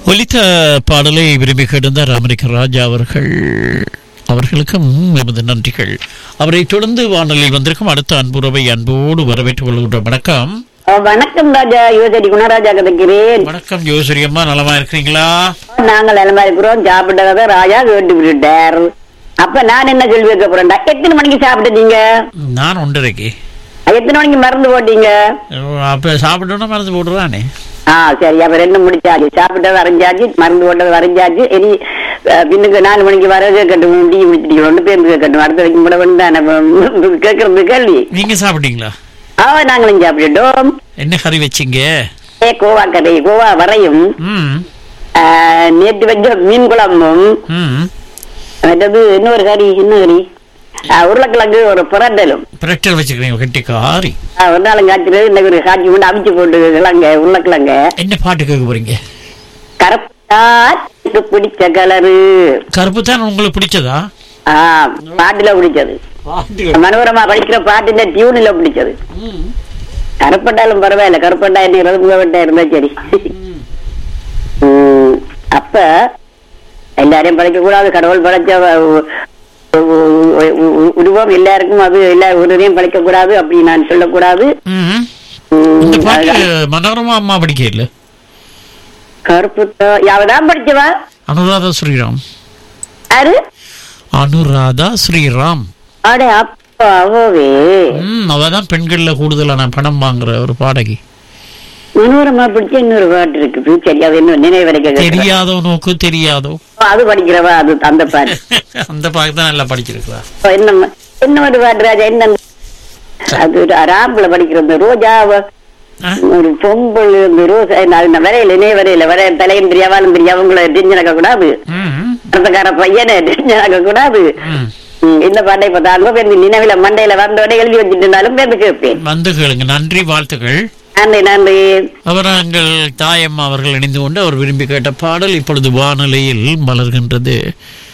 ஒலித்த பாடலை விரும்பி கிடந்தார் அமெரிக்க ராஜா அவர்கள் அவர்களுக்கும் எமது நன்றிகள் அவரை தொடர்ந்து வானொலியில் வந்திருக்கும் அடுத்த அன்புறவை அன்போடு வரவேற்றுக் கொள்கின்றோம் வணக்கம் அஹ் வணக்கம் ராஜா யுவசரி குணராஜா கதைக்கிறேன் வணக்கம் ஜோசரி அம்மா நலமா இருக்கிறீங்களா நாங்கள் நலமா இருக்கிறோம் சாப்பிட்டதை ராஜா கேட்டு விட்டுட்டார் அப்ப நான் என்ன கேள்வி வைக்க போறேன்டா எத்தனை மணிக்கு சாப்பிட்டீங்க நான் ஒன்றரைக்கு எத்தனை மணிக்கு மறந்து போட்டீங்க அப்ப சாப்பிட்டோன்னா மறந்து போடுறானே ஆ சரி அப்ப ரெண்டு முடிச்சாச்சு சாப்பிட்டது வரைஞ்சாச்சு மருந்து போட்டது வரைஞ்சாச்சு இனி அஹ், பின்னுக்கு நாலு மணிக்கு வர கேட்கட்டும் டீ முடிச்சிட்டு ஒன்று பேருந்து கேட்கட்டும் அடுத்த வரைக்கும் கூட வந்து கேட்கறது கேள்வி நீங்க சாப்பிட்டீங்களா ஆ நாங்களும் சாப்பிட்டுட்டோம் என்ன கறி வச்சீங்க ஏ கோவா கதை கோவா வரையும் ம் அஹ், நேற்று வச்ச மீன் குழம்பும் ம் மற்றது இன்னொரு கறி இன்னும் கறி ஆ, உருளைக்கிழங்கு ஒரு புரட்டலும் பிரட்டல் வச்சுக்கிறீங்க கட்டி காரி ஆ, ஒரு நாளும் காய்ச்சல் இன்னைக்கு ஒரு காய்ச்சி கொண்டு அவிச்சு போட்டு கிழங்க உருளைக்கிழங்க என்ன பாட்டு கேட்க போறீங்க கருப்பாக்கு பிடிச்ச கலரு கருப்பு தான் உங்களுக்கு பிடிச்சதா ஆ பாட்டுல பிடிச்சது மனோரமா படிக்கிற பாட்டுல டியூன்ல பிடிச்சது கருப்பட்டாலும் பரவாயில்ல கருப்பட்டா என்ன ரதுமுகவட்டா இருந்தா சரி உம், அப்ப எல்லாரையும் படைக்க கூடாது கடவுள் படைச்ச வ- உ- உ- உ- உருவம் எல்லாருக்கும் அது எல்லா ஒருவரையும் படைக்க கூடாது அப்படி நான் சொல்லக்கூடாது ம் உம், இந்த பாட்டு அதான். மனோரமா அம்மா படிக்கல கருப்பு யாவதான் படிச்சவா அனுராதா ஸ்ரீராம் யாரு அனுராதா ஸ்ரீராம் அட அப்பாவே ம் அவதான் பெண்கள்ல கூடுதலான பணம் வாங்குற ஒரு பாடகி மனோரமா பிடிச்ச இன்னொரு பாட்டு இருக்குது சரி அது இன்னும் நினைவு வரைக்கும் தெரியாதோ நோக்கு தெரியாதோ அது படிக்கிறவா அது அந்த பாட்டு அந்த பாட்டு தான் நல்லா படிச்சிருக்கா அப்ப என்ன என்ன ஒரு பாட்டு ராஜா என்ன அது ஒரு ராம்புல படிக்கிற இந்த ரோஜாவ ஒரு பொங்கல் இந்த ரோசா அது வரையில இணைய வரையில வர தலையும் தெரியாவாலும் தெரியா அவங்கள டென்ஷனாக்க கூடாது அடுத்தக்கார பையனை டென்ஷனாக்க கூடாது ம், இந்த பாட்டை இப்ப தாங்க பேருந்து நினைவில மண்டையில வந்தோடனே எழுதி வச்சுட்டு பேருந்து கேட்பேன் வந்து கேளுங்க நன்றி வாழ்த்துக்கள் நன்றி நன்றி அவர் எங்கள் தாயம்மா அவர்கள் இணைந்து கொண்டு அவர் விரும்பி கேட்ட பாடல் இப்பொழுது வானொலியில் மலர்கின்றது